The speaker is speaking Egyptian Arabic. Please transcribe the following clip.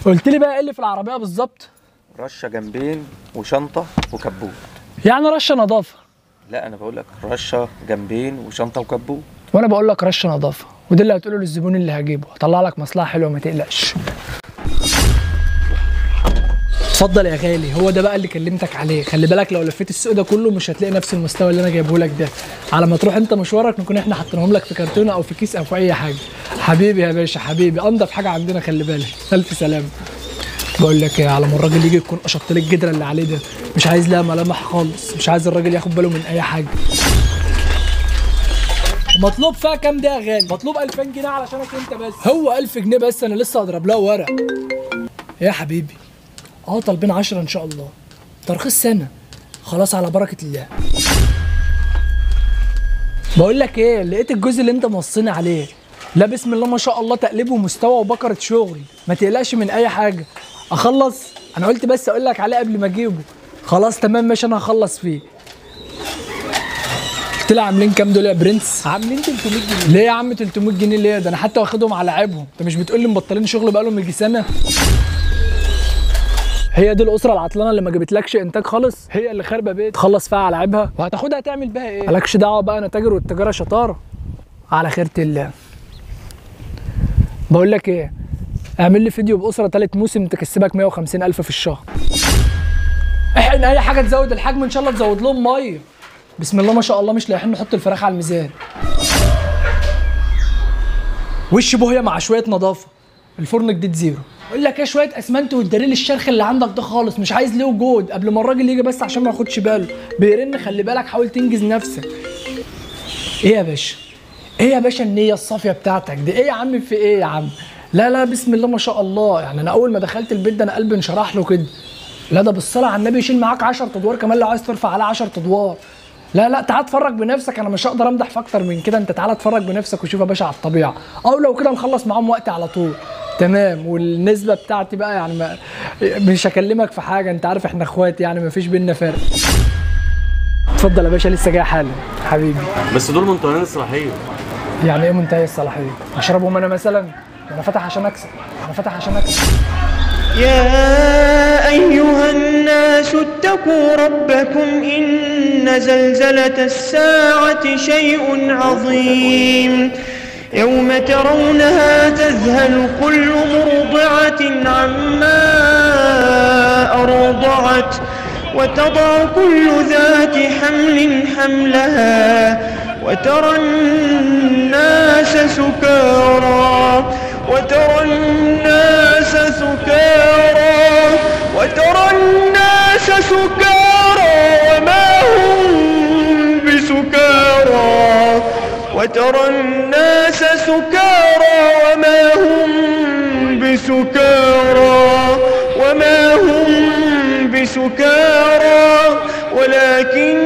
قلت لي بقى ايه اللي في العربيه بالظبط رشه جنبين وشنطه وكبوت يعني رشه نظافه لا انا بقول لك رشه جنبين وشنطه وكبوت وانا بقول لك رشه نظافه وده اللي هتقوله للزبون اللي هجيبه هطلع لك مصلحه حلوه ما تقلقش اتفضل يا غالي هو ده بقى اللي كلمتك عليه خلي بالك لو لفيت السوق ده كله مش هتلاقي نفس المستوى اللي انا جايبه لك ده على ما تروح انت مشوارك نكون احنا حاطينهم لك في كرتونه او في كيس او في اي حاجه حبيبي يا باشا حبيبي انضف حاجه عندنا خلي بالك الف سلامه بقول لك ايه على ما الراجل يجي يكون قشطت لي الجدره اللي عليه ده مش عايز لها ملامح خالص مش عايز الراجل ياخد باله من اي حاجه مطلوب فيها كام ده يا غالي مطلوب 2000 جنيه علشانك انت بس هو 1000 جنيه بس انا لسه هضرب لها ورق يا حبيبي اه طالبين 10 ان شاء الله ترخيص سنه خلاص على بركه الله بقول لك ايه لقيت الجزء اللي انت موصيني عليه لا بسم الله ما شاء الله تقلبه ومستوى وبكره شغل ما تقلقش من اي حاجه اخلص انا قلت بس اقول لك عليه قبل ما اجيبه خلاص تمام ماشي انا هخلص فيه قلت لها عاملين كام دول يا برنس؟ عاملين 300 جنيه ليه يا عم 300 جنيه ليه؟ ده انا حتى واخدهم على عيبهم، انت مش بتقول لي مبطلين شغل بقالهم يجي سنه؟ هي دي الاسره العطلانه اللي ما جابتلكش انتاج خالص هي اللي خاربه بيت تخلص فيها على عيبها وهتاخدها تعمل بيها ايه مالكش دعوه بقى انا تاجر والتجاره شطاره على خيره الله بقول لك ايه اعمل لي فيديو باسره ثالث موسم تكسبك 150 الف في الشهر احقن اي حاجه تزود الحجم ان شاء الله تزود لهم ميه بسم الله ما شاء الله مش لايحين نحط الفراخ على الميزان وش بوهيه مع شويه نظافه الفرن جديد زيرو اقول لك ايه شويه اسمنت والدليل الشرخ اللي عندك ده خالص مش عايز ليه وجود قبل ما الراجل يجي بس عشان ما ياخدش باله بيرن خلي بالك حاول تنجز نفسك ايه يا باشا ايه يا باشا النيه الصافيه بتاعتك دي ايه يا عم في ايه يا عم لا لا بسم الله ما شاء الله يعني انا اول ما دخلت البيت ده انا قلبي انشرح له كده لا ده بالصلاه على النبي يشيل معاك 10 ادوار كمان لو عايز ترفع عليه 10 ادوار لا لا تعال اتفرج بنفسك انا مش هقدر امدح في اكتر من كده انت تعال اتفرج بنفسك وشوف يا باشا على الطبيعه او لو كده نخلص معاهم وقت على طول تمام والنسبه بتاعتي بقى يعني ما مش هكلمك في حاجه انت عارف احنا اخوات يعني ما فيش بينا فرق اتفضل يا باشا لسه جاي حالا حبيبي بس دول منتهيين الصلاحيه يعني ايه منتهي الصلاحيه اشربهم انا مثلا انا فاتح عشان اكسب انا فاتح عشان اكسب يا أيها الناس اتقوا ربكم إن زلزلة الساعة شيء عظيم يوم ترونها تذهل كل مرضعة عما أرضعت وتضع كل ذات حمل حملها وترى الناس سكارى وترى الناس سكارى وترى الناس سكارى وما هم بسكارى وترى الناس سكارى وما هم بسكارى وما هم بسكارى ولكن